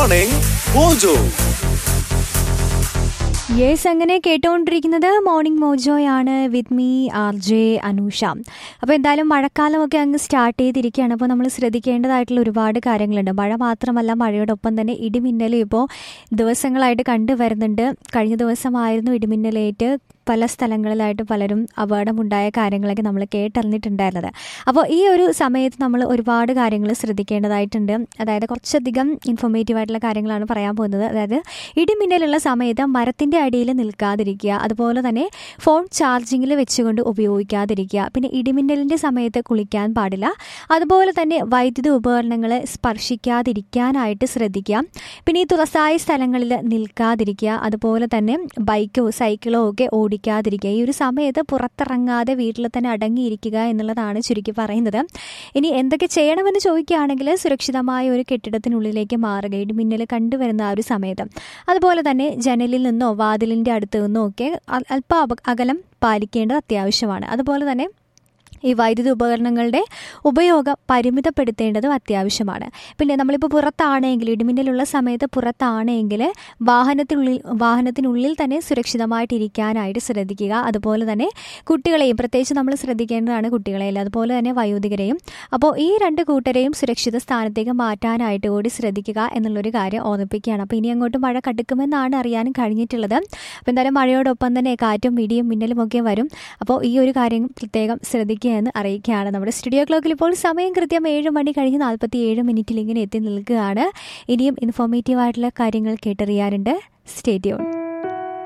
Morning Mojo. Yes അങ്ങനെ കേട്ടുകൊണ്ടിരിക്കുന്നത് morning മോജോയാണ് with me R J Anusha അപ്പോൾ എന്തായാലും മഴക്കാലമൊക്കെ അങ്ങ് സ്റ്റാർട്ട് ചെയ്തിരിക്കുകയാണ് അപ്പോൾ നമ്മൾ ശ്രദ്ധിക്കേണ്ടതായിട്ടുള്ള ഒരുപാട് കാര്യങ്ങളുണ്ട് മഴ മാത്രമല്ല മഴയോടൊപ്പം തന്നെ ഇടിമിന്നലും ഇപ്പോൾ ദിവസങ്ങളായിട്ട് കണ്ടുവരുന്നുണ്ട് കഴിഞ്ഞ ദിവസമായിരുന്നു ഇടിമിന്നലേറ്റ് പല സ്ഥലങ്ങളിലായിട്ട് പലരും അപകടമുണ്ടായ കാര്യങ്ങളൊക്കെ നമ്മൾ കേട്ടറിഞ്ഞിട്ടുണ്ടായിരുന്നത് അപ്പോൾ ഈ ഒരു സമയത്ത് നമ്മൾ ഒരുപാട് കാര്യങ്ങൾ ശ്രദ്ധിക്കേണ്ടതായിട്ടുണ്ട് അതായത് കുറച്ചധികം ഇൻഫോർമേറ്റീവ് ആയിട്ടുള്ള കാര്യങ്ങളാണ് പറയാൻ പോകുന്നത് അതായത് ഇടിമിന്നലുള്ള സമയത്ത് മരത്തിൻ്റെ അടിയിൽ നിൽക്കാതിരിക്കുക അതുപോലെ തന്നെ ഫോൺ ചാർജിങ്ങിൽ വെച്ചുകൊണ്ട് ഉപയോഗിക്കാതിരിക്കുക പിന്നെ ഇടിമിന്നലിൻ്റെ സമയത്ത് കുളിക്കാൻ പാടില്ല അതുപോലെ തന്നെ വൈദ്യുതി ഉപകരണങ്ങൾ സ്പർശിക്കാതിരിക്കാനായിട്ട് ശ്രദ്ധിക്കുക പിന്നെ ഈ തുറസായ സ്ഥലങ്ങളിൽ നിൽക്കാതിരിക്കുക അതുപോലെ തന്നെ ബൈക്കോ സൈക്കിളോ ഒക്കെ ഓടിക്കാതിരിക്കുക ഈ ഒരു സമയത്ത് പുറത്തിറങ്ങാതെ വീട്ടിൽ തന്നെ അടങ്ങിയിരിക്കുക എന്നുള്ളതാണ് ചുരുക്കി പറയുന്നത് ഇനി എന്തൊക്കെ ചെയ്യണമെന്ന് ചോദിക്കുകയാണെങ്കിൽ സുരക്ഷിതമായ ഒരു കെട്ടിടത്തിനുള്ളിലേക്ക് മാറുക ഇടിമിന്നൽ കണ്ടുവരുന്ന ആ ഒരു സമയത്ത് അതുപോലെ തന്നെ ജനലിൽ നിന്നോ വാതിലിൻ്റെ അടുത്ത് നിന്നോ ഒക്കെ അ- അല്പം അപ- അകലം പാലിക്കേണ്ടത് അത്യാവശ്യമാണ് അതുപോലെ തന്നെ ഈ വൈദ്യുതി ഉപകരണങ്ങളുടെ ഉപയോഗം പരിമിതപ്പെടുത്തേണ്ടതും അത്യാവശ്യമാണ് പിന്നെ നമ്മളിപ്പോൾ പുറത്താണെങ്കിൽ ഇടിമിന്നലുള്ള സമയത്ത് പുറത്താണെങ്കിൽ വാഹനത്തിനുള്ളിൽ വാഹനത്തിനുള്ളിൽ തന്നെ സുരക്ഷിതമായിട്ട് ഇരിക്കാനായിട്ട് ശ്രദ്ധിക്കുക അതുപോലെ തന്നെ കുട്ടികളെയും പ്രത്യേകിച്ച് നമ്മൾ ശ്രദ്ധിക്കേണ്ടതാണ് കുട്ടികളെയും അതുപോലെ തന്നെ വയോധികരെയും അപ്പോൾ ഈ രണ്ട് കൂട്ടരെയും സുരക്ഷിത സ്ഥാനത്തേക്ക് മാറ്റാനായിട്ട് കൂടി ശ്രദ്ധിക്കുക എന്നുള്ളൊരു കാര്യം ഓർമ്മിപ്പിക്കുകയാണ് അപ്പോൾ ഇനി അങ്ങോട്ട് മഴ കടുക്കുമെന്നാണ് അറിയാനും കഴിഞ്ഞിട്ടുള്ളത് അപ്പോൾ എന്തായാലും മഴയോടൊപ്പം തന്നെ കാറ്റും ഇടിയും മിന്നലും ഒക്കെ വരും അപ്പോൾ ഈ ഒരു കാര്യം പ്രത്യേകം ശ്രദ്ധിക്കുക എന്ന് അറിയിക്കുകയാണ് നമ്മുടെ സ്റ്റുഡിയോ ക്ലോക്കിൽ ഇപ്പോൾ സമയം കൃത്യം ഏഴ് മണി കഴിഞ്ഞ് നാൽപ്പത്തി ഏഴ് മിനിറ്റിൽ ഇങ്ങനെ എത്തി നിൽക്കുകയാണ് ഇനിയും ഇൻഫോർമേറ്റീവ് ആയിട്ടുള്ള കാര്യങ്ങൾ കേട്ടറിയാറുണ്ട് സ്റ്റേഡിയോൺ